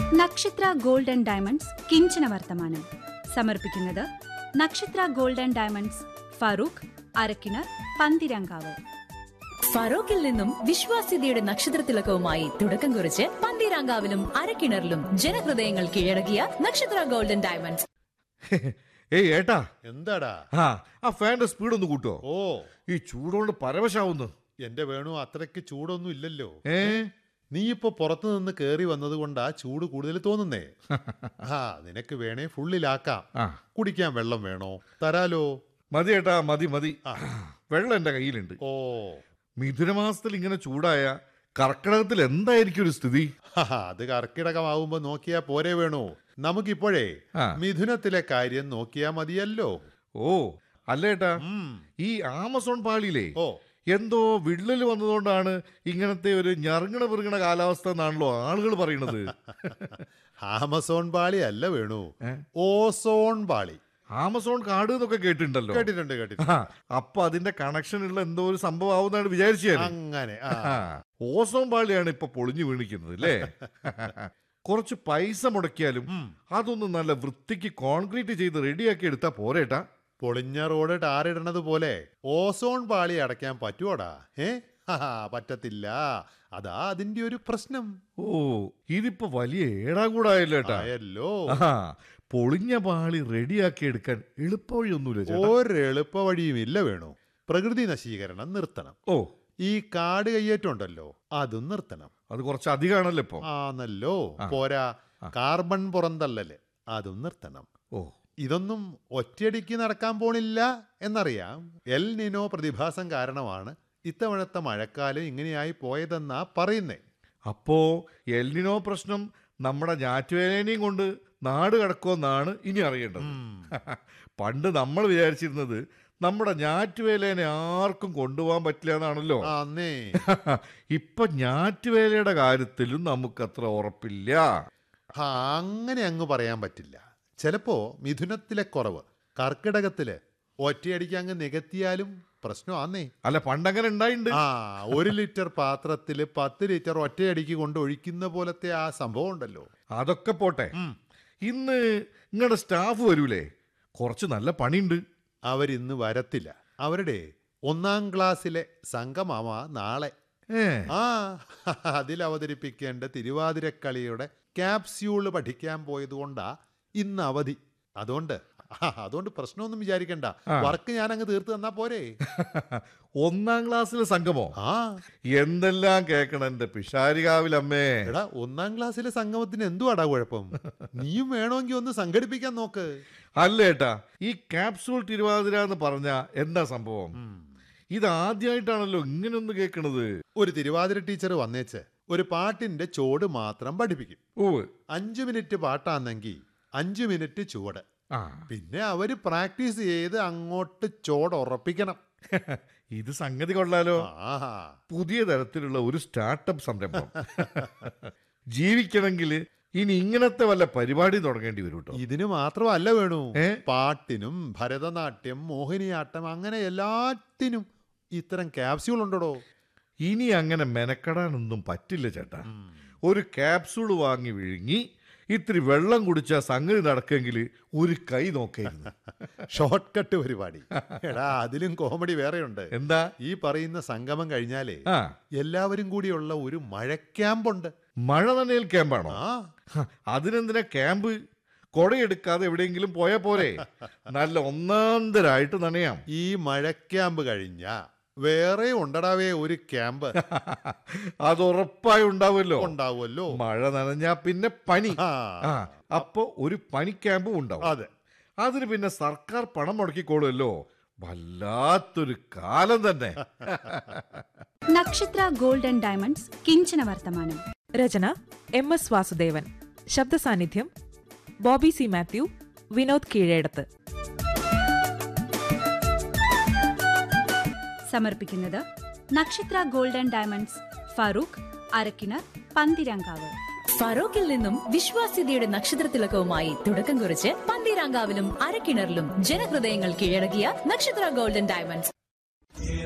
നക്ഷത്ര gold and diamonds കിഞ്ചന വർത്തമാനം സമർപ്പിക്കുന്നത് Nakshatra gold and diamonds Farook Arakkinar Pantheerankavu ഫറോക്കിൽ നിന്നും വിശ്വാസ്യതയുടെ നക്ഷത്രത്തിലക്കവുമായി തുടക്കം കുറിച്ച് പന്തീരാങ്കാവിലും അരക്കിണറിലും ജനഹൃദയങ്ങൾ കീഴടക്കിയ നക്ഷത്ര ഗോൾഡൻ ഡയമണ്ട്സ് ഏയ് ഏട്ടാ എന്താടാ ആ ആ ഫാന്റെ സ്പീഡ് ഒന്ന് കൂട്ടോ ഓ ഈ ചൂടുകൊണ്ട് പരവശാവുന്നു എന്റെ വേണു അത്രയ്ക്ക് ചൂടൊന്നും ഇല്ലല്ലോ ഏ നീ ഇപ്പൊ പുറത്തു നിന്ന് കേറി വന്നതുകൊണ്ടാ ചൂട് കൂടുതൽ തോന്നുന്നേ ആ നിനക്ക് വേണേ ഫുള്ളിലാക്കാം ആ കുടിക്കാൻ വെള്ളം വേണോ തരാലോ മതി ഏട്ടാ മതി മതി വെള്ളം എന്റെ കയ്യിലുണ്ട് ഓ മിഥുനമാസത്തിൽ ഇങ്ങനെ ചൂടായ കർക്കിടകത്തിൽ എന്തായിരിക്കും ഒരു സ്ഥിതി ഹാ, അത് കർക്കിടകമാവുമ്പോ നോക്കിയാ പോരെ വേണു നമുക്കിപ്പോഴേ ആ. മിഥുനത്തിലെ കാര്യം നോക്കിയാ മതിയല്ലോ ഓ അല്ല ഏട്ടാ ഉം. ഈ ആമസോൺ പാളിയിലെ ഓ എന്തോ വിള്ളൽ വന്നതുകൊണ്ടാണ് ഇങ്ങനത്തെ ഒരു ഞറുങ്ങണ പെറുങ്ങണ കാലാവസ്ഥ എന്നാണല്ലോ ആളുകൾ പറയണത് ആമസോൺ പാളി അല്ല വേണു ഏ? ഓസോൺ പാളി ആമസോൺ കാട് എന്നൊക്കെ കേട്ടിട്ടുണ്ടല്ലോ കേട്ടിട്ടുണ്ട് കേട്ടിട്ടുണ്ട് ആ, അപ്പൊ അതിന്റെ കണക്ഷൻ ഉള്ള എന്തോ ഒരു സംഭവം ആവുന്നാണ് വിചാരിച്ചു ഞാൻ. അങ്ങനെ ആ. ആ, ഓസോൺ പാളിയാണ് ഇപ്പൊ പൊളിഞ്ഞു വീണിക്കുന്നത് അല്ലേ കുറച്ച് പൈസ മുടക്കിയാലും ഉം. അതൊന്ന് നല്ല വൃത്തിക്ക് കോൺക്രീറ്റ് ചെയ്ത് റെഡിയാക്കി എടുത്താ പോരേട്ടാ പൊളിഞ്ഞ റോഡ് ടാറിടണത് പോലെ ഓസോൺ പാളി അടയ്ക്കാൻ പറ്റുവോടാ ഏ ഹാ, പറ്റത്തില്ല അതാ അതിന്റെ ഒരു പ്രശ്നം ഓ ഇതിപ്പോ വലിയ ഏടാകൂടായല്ലോ ഏട്ടാ ആയല്ലോ ആ പൊളിഞ്ഞ പാളി റെഡിയാക്കി എടുക്കാൻ എളുപ്പവഴിയൊന്നുമില്ല ചേട്ടാ ഒരെളുപ്പ വഴിയും ഇല്ല വേണു പ്രകൃതി നശീകരണം നിർത്തണം ഓ ഈ കാട് കയ്യേറ്റമുണ്ടല്ലോ അതും നിർത്തണം അത് കുറച്ച് അധികമാണല്ലോ ഇപ്പൊ ആന്നല്ലോ പോരാ കാർബൺ പുറന്തള്ളല് അതും നിർത്തണം ഓ ഇതൊന്നും ഒറ്റയടിക്ക് നടക്കാൻ പോണില്ല എന്നറിയാം എൽ നിനോ പ്രതിഭാസം കാരണമാണ് ഇത്തവണത്തെ മഴക്കാലം ഇങ്ങനെയായി പോയതെന്നാ പറയുന്നേ അപ്പോ എൽനിനോ പ്രശ്നം നമ്മുടെ ഞാറ്റുവേലേനെയും കൊണ്ട് നാട് കടക്കുമെന്നാണ് ഇനി അറിയേണ്ടത് പണ്ട് നമ്മൾ വിചാരിച്ചിരുന്നത് നമ്മുടെ ഞാറ്റുവേലേനെ ആർക്കും കൊണ്ടുപോകാൻ പറ്റില്ല എന്നാണല്ലോ ആന്നേ ഇപ്പൊ ഞാറ്റുവേലയുടെ കാര്യത്തിലും നമുക്കത്ര ഉറപ്പില്ല ആ, അങ്ങനെ അങ്ങ് പറയാൻ പറ്റില്ല ചിലപ്പോ മിഥുനത്തിലെ കുറവ് കർക്കിടകത്തില് ഒറ്റയടിക്ക് അങ്ങ് നികത്തിയാലും പ്രശ്നമാന്നേ അല്ല പണ്ടങ്ങനെ ഉണ്ടായിട്ടുണ്ട് ആ ഒരു ലിറ്റർ പാത്രത്തില് പത്ത് ലിറ്റർ ഒറ്റയടിക്ക് കൊണ്ട് ഒഴിക്കുന്ന പോലത്തെ ആ സംഭവം ഉണ്ടല്ലോ അതൊക്കെ പോട്ടെ ഉം. ഇന്ന് നിങ്ങളുടെ സ്റ്റാഫ് വരൂലേ കുറച്ച് നല്ല പണിയുണ്ട് അവരിന്ന് വരത്തില്ല അവരുടെ ഒന്നാം ക്ലാസ്സിലെ സംഘമാമ നാളെ ഏ ആ അതിൽ അവതരിപ്പിക്കേണ്ട തിരുവാതിരക്കളിയുടെ ക്യാപ്സ്യൂള് പഠിക്കാൻ പോയതുകൊണ്ടാ ഇന്ന് അവധി അതുകൊണ്ട് ആ, അതുകൊണ്ട് പ്രശ്നമൊന്നും വിചാരിക്കണ്ട വർക്ക് ഞാൻ അങ്ങ് തീർത്ത് തന്നാ പോരെ ഒന്നാം ക്ലാസ്സിലെ സംഗമോ ആ എന്തെല്ലാം കേക്കണം എന്റെ പിഷാരികാവിലമ്മേ എടാ ഒന്നാം ക്ലാസ്സിലെ സംഗമത്തിന് എന്തുവാടാ കുഴപ്പം നീയും വേണമെങ്കിൽ ഒന്ന് സംഘടിപ്പിക്കാൻ നോക്ക് അല്ല ഏട്ടാ ഈ ക്യാപ്സൂൾ തിരുവാതിര എന്ന് പറഞ്ഞ എന്താ സംഭവം ഇത് ആദ്യമായിട്ടാണല്ലോ ഇങ്ങനൊന്ന് കേൾക്കണത് ഒരു തിരുവാതിര ടീച്ചർ വന്നേച്ച് ഒരു പാട്ടിന്റെ ചോട് മാത്രം പഠിപ്പിക്കും ഓ അഞ്ചു മിനിറ്റ് പാട്ടാന്നെങ്കിൽ അഞ്ചു മിനിറ്റ് ചുവട് ആ പിന്നെ അവര് പ്രാക്ടീസ് ചെയ്ത് അങ്ങോട്ട് ചോട് ഉറപ്പിക്കണം ഇത് സംഗതി കൊള്ളാലോ ആഹാ പുതിയ തരത്തിലുള്ള ഒരു സ്റ്റാർട്ടപ്പ് സംരംഭം ജീവിക്കണമെങ്കിൽ ഇനി ഇങ്ങനത്തെ വല്ല പരിപാടി തുടങ്ങേണ്ടി വരും കേട്ടോ ഇതിന് മാത്രമല്ല വേണു ഏ? പാട്ടിനും ഭരതനാട്യം മോഹിനിയാട്ടം അങ്ങനെ എല്ലാത്തിനും ഇത്തരം ക്യാപ്സ്യൂൾ ഉണ്ടോ ഇനി അങ്ങനെ മെനക്കെടാനൊന്നും പറ്റില്ല ചേട്ടാ ഒരു ക്യാപ്സൂൾ വാങ്ങി വിഴുങ്ങി ഇത്തിരി വെള്ളം കുടിച്ച സംഗതി നടക്കെങ്കിൽ ഒരു കൈ നോക്കായിരുന്നു ഷോർട്ട് കട്ട് പരിപാടി എടാ അതിലും കോമഡി വേറെയുണ്ട് എന്താ ഈ പറയുന്ന സംഗമം കഴിഞ്ഞാലേ ആ എല്ലാവരും കൂടിയുള്ള ഒരു മഴക്യാമ്പുണ്ട് മഴ നനയിൽ ക്യാമ്പാണോ ആ ഹ, അതിനെന്തിനാ ക്യാമ്പ് കൊടയെടുക്കാതെ എവിടെയെങ്കിലും പോയാ പോരെ നല്ല ഒന്നാന്തരായിട്ട് നനയാം ഈ മഴക്യാമ്പ് കഴിഞ്ഞ വേറെ ഉണ്ടടാവേ ഒരു ക്യാമ്പ് അത് ഉറപ്പായി ഉണ്ടാവുമല്ലോ ഉണ്ടാവുമല്ലോ മഴ നനഞ്ഞാ പിന്നെ പനി ആ ആ അപ്പൊ ഒരു പനി ക്യാമ്പും ഉണ്ടാവും അതെ അതിന് പിന്നെ സർക്കാർ പണം മുടക്കിക്കോളുമല്ലോ വല്ലാത്തൊരു കാലം തന്നെ നക്ഷത്ര ഗോൾഡ് ആൻഡ് ഡയമണ്ട്സ് കിഞ്ചന വർത്തമാനം രചന എം എസ് വാസുദേവൻ ശബ്ദ സാന്നിധ്യം ബോബി സി മാത്യു വിനോദ് കീഴേടത്ത് സമർപ്പിക്കുന്നത് Nakshatra gold and diamonds Farook Arakkinar Pantheerankavu ഫറോക്കിൽ നിന്നും വിശ്വാസ്യതയുടെ നക്ഷത്രത്തിലക്കവുമായി തുടക്കം കുറിച്ച് പന്തീരാങ്കാവിലും അരക്കിണറിലും ജനഹൃദയങ്ങൾ കീഴടക്കിയ നക്ഷത്ര ഗോൾഡൻ ഡയമണ്ട്സ്